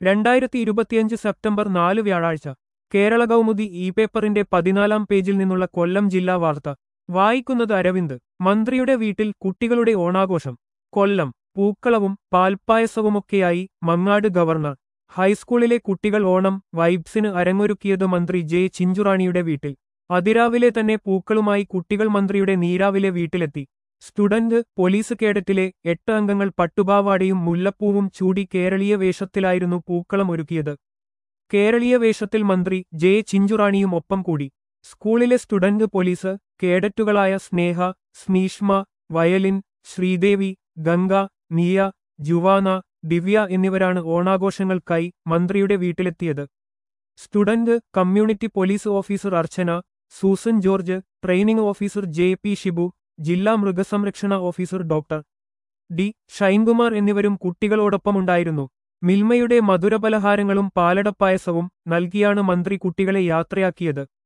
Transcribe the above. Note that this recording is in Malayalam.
രണ്ടായിരത്തി ഇരുപത്തിയഞ്ച് സെപ്റ്റംബർ നാല് വ്യാഴാഴ്ച കേരള കൗമുദി ഇ പേപ്പറിന്റെ പതിനാലാം പേജിൽ നിന്നുള്ള കൊല്ലം ജില്ലാ വാർത്ത വായിക്കുന്നത് അരവിന്ദ് മന്ത്രിയുടെ വീട്ടിൽ കുട്ടികളുടെ ഓണാഘോഷം കൊല്ലം പൂക്കളവും പാൽപ്പായസവുമൊക്കെയായി മങ്ങാട് ഗവർണർ ഹൈസ്കൂളിലെ കുട്ടികൾ ഓണം വൈബ്സിന് അരങ്ങൊരുക്കിയത് മന്ത്രി ജെ ചിഞ്ചുറാണിയുടെ വീട്ടിൽ അതിരാവിലെ തന്നെ പൂക്കളുമായി കുട്ടികൾ മന്ത്രിയുടെ നീരാവിലെ വീട്ടിലെത്തി സ്റ്റുഡന്റ് പോലീസ് കേഡറ്റിലെ എട്ട് അംഗങ്ങൾ പട്ടുപാവാടയും മുല്ലപ്പൂവും ചൂടി കേരളീയ വേഷത്തിലായിരുന്നു പൂക്കളം ഒരുക്കിയത് കേരളീയ വേഷത്തിൽ മന്ത്രി ജെ ചിഞ്ചുറാണിയും ഒപ്പം കൂടി സ്കൂളിലെ സ്റ്റുഡന്റ് പോലീസ് കേഡറ്റുകളായ സ്നേഹ സ്മീഷ്മ വയലിൻ ശ്രീദേവി ഗംഗ നിയ ജുവാന ദിവ്യ എന്നിവരാണ് ഓണാഘോഷങ്ങൾക്കായി മന്ത്രിയുടെ വീട്ടിലെത്തിയത് student community police officer Archana Susan George training officer J P Shibu ജില്ലാ മൃഗസംരക്ഷണ ഓഫീസർ ഡോക്ടർ ഡി ഷൈൻകുമാർ എന്നിവരും കുട്ടികളോടൊപ്പമുണ്ടായിരുന്നു മിൽമയുടെ മധുരപലഹാരങ്ങളും പാലടപ്പായസവും നൽകിയാണ് മന്ത്രി കുട്ടികളെ യാത്രയാക്കിയത്